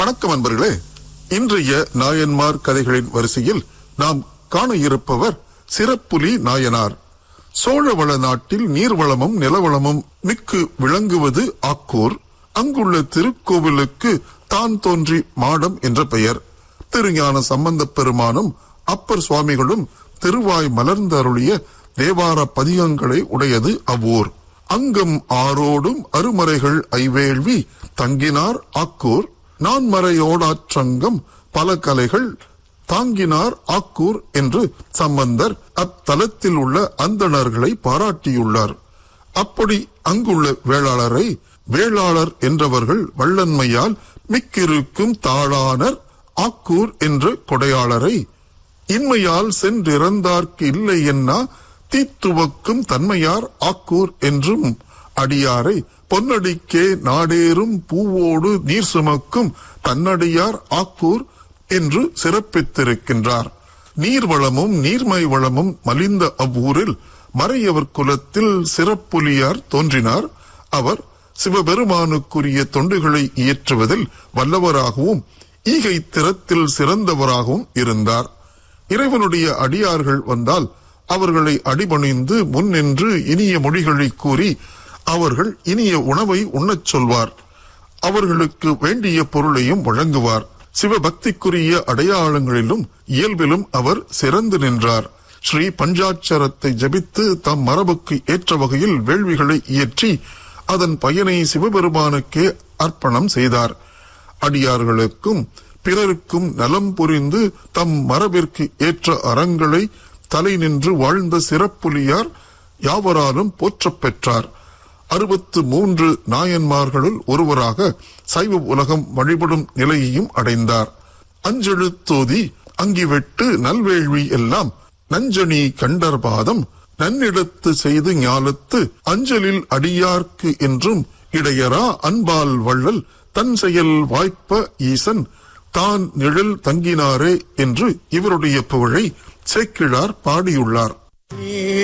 வணக்கம் அன்பர்களே இன்றைய நாயன்மார் கதைகளின் வரிசையில் நாம் காண இருப்பவர் சிறப்புலி நாயனார் சோழவள நாட்டில் நீர்வளமும் நிலவளமும் மிக்கு விளங்குவது ஆக்கூர் அங்குள்ள திருக்கோவிலுக்கு தான் தோன்றி மாடம் என்ற பெயர் திருஞான சம்பந்தப் பெருமானும் அப்பர் சுவாமிகளும் திருவாய் மலர்ந்து அருளிய தேவார பதிகங்களை உடையது அவ்வூர் அங்கம் ஆரோடும் அருமறைகள் ஐவேள்வி தங்கினார் ஆக்கூர் நான்மறையோடாற்றங்கம் பல கலைகள் தாங்கினார் ஆக்கூர் என்று சம்பந்தர் அத்தலத்தில் உள்ள அந்தணர்களை பாராட்டியுள்ளார் அப்படி அங்குள்ள வேளாளரை வேளாளர் என்றவர்கள் வள்ளன்மையால் மிக்கிருக்கும் தாழானர் ஆக்கூர் என்ற கொடையாளரை இன்மையால் சென்றிறந்தார்க்கு இல்லை என்னா தீத்துவக்கும் தன்மையார் ஆக்கூர் என்றும் அடியாரை பொன்னடிக்கே நாடேறும் பூவோடு நீர் சுமக்கும் தன்னடியார் ஆக்கூர் என்று சிறப்பித்திருக்கின்றார் நீர்வளமும் நீர்மை வளமும் மலிந்த அவ்வூரில் மறையவர் குலத்தில் சிறப்புலியார் தோன்றினார் அவர் சிவபெருமானுக்குரிய தொண்டுகளை இயற்றுவதில் வல்லவராகவும் ஈகை திறத்தில் சிறந்தவராகவும் இருந்தார் இறைவனுடைய அடியார்கள் வந்தால் அவர்களை அடிபணிந்து முன்னின்று இனிய மொழிகளை கூறி அவர்கள் இனிய உணவை உண்ணச் சொல்வார் அவர்களுக்கு வேண்டிய பொருளையும் வழங்குவார் சிவபக்திக்குரிய அடையாளங்களிலும் இயல்பிலும் அவர் சிறந்து நின்றார் ஸ்ரீ பஞ்சாட்சரத்தை ஜபித்து தம் மரபுக்கு ஏற்ற வகையில் வேள்விகளை இயற்றி அதன் பயனை சிவபெருமானுக்கே அர்ப்பணம் செய்தார் அடியார்களுக்கும் பிறருக்கும் நலம் புரிந்து தம் மரபிற்கு ஏற்ற அறங்களை தலை நின்று வாழ்ந்த சிறப்புலியார் யாவராலும் போற்றப் பெற்றார் அறுபத்து மூன்று நாயன்மார்களுள் ஒருவராக சைவ உலகம் வழிபடும் நிலையையும் அடைந்தார் அஞ்செழுத்தோதி அங்கிவெட்டு நல்வேள்வி எல்லாம் நஞ்சனி கண்டர் பாதம் நன்னிடத்து செய்து ஞாலத்து அஞ்சலில் அடியார்க்கு என்றும் இடையரா அன்பால் வள்ளல் தன் செயல் வாய்ப்ப ஈசன் தான் நிழல் தங்கினாரே என்று இவருடைய புகழை சேக்கிழார் பாடியுள்ளார்